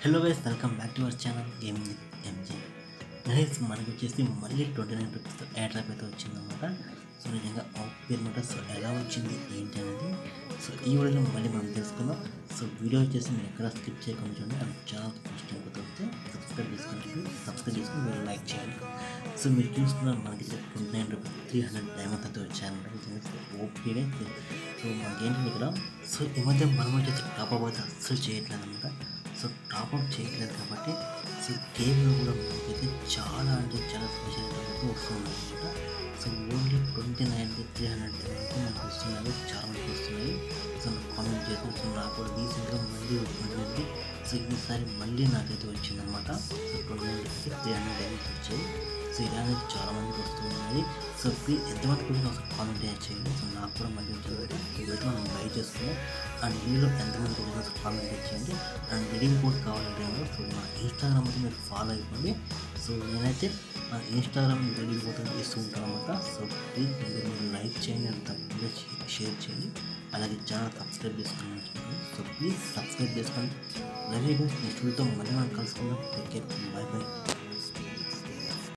hello guys welcome back to our channel gaming with MJ guys మనకి వచ్చేసి మళ్ళీ twenty nine rupees airdrop అయితే వచ్చిందన్నమాట so నిజంగా అవుట్ అనమాట సో ఎలా వచ్చింది ఏంటి అనేది సో ఈ వీడియోలో మళ్ళీ మనం తెలుసుకుందాం సో వీడియో వచ్చేసి మీరు ఎక్కడ స్కిప్ చేయకుండా చూడండి అండ్ ఛానల్ ఫస్ట్ టైం కొత్త వస్తే సబ్స్క్రైబ్ చేసుకోండి సబ్స్క్రైబ్ చేసుకుని మీరు లైక్ చేయండి సో మీరు చూస్తున్నారు మనకి twenty nine rupees three hundred diamond అయితే వచ్చాయన్నమాట ఓపీగా సో మనకేంటి ఇక్కడ సో ఈ మధ్య మనం వచ్చేసి టాప్ అప్ అయితే అస్సలు చేయట్లేదు అనమాట సో టాప్అప్ చేయట్లేదు కాబట్టి సో గేమ్లో కూడా మనకైతే చాలా అంటే చాలా స్పెషల్ అయితే వస్తున్నాయి అనమాట so only twenty nine three hundred అయితే మనకు వస్తున్నాయి చాలా మందికి వస్తున్నాయి సో నాకు కామెంట్ చేసి సో నాకు కూడా రీసెంట్గా మళ్ళీ వచ్చింది సో ఈసారి మళ్ళీ నాకైతే వచ్చిందనమాట so twenty nine three hundred అయితే వచ్చాయి సో ఇలాగే చాలా మందికి వస్తున్నాయి సో ప్లీజ్ ఎంతమంది కూడా ఒకసారి కామెంట్ చేయండి సో నాకు కూడా మళ్ళీ వచ్చిందంటే ఇవైతే మనం బై చేసుకున్నాం అండ్ మీలో ఎంతమంది కూడా ఒకసారి కామెంట్ చేయండి అండ్ రీడింగ్ కోడ్ కావాలంటే కూడా సో మా ఇన్స్టాగ్రామ్ అయితే మీరు ఫాలో అయిపోండి సో నేనైతే మా ఇన్స్టాగ్రామ్ రీడింగ్ కోడ్ అయితే ఇస్తూ ఉంటాను అనమాట సో ప్లీజ్ మీరు మీరు లైక్ చేయండి అండ్ తప్పకుండా షేర్ చేయండి అలాగే ఛానల్ సబ్స్క్రైబ్ చేసుకోండి సో ప్లీజ్ సబ్స్క్రైబ్ చేసుకోండి అలాగే నెక్స్ట్ వీడియోతో మళ్ళీ మనం కలుసుకుందాం టేక్ కేర్ బై బై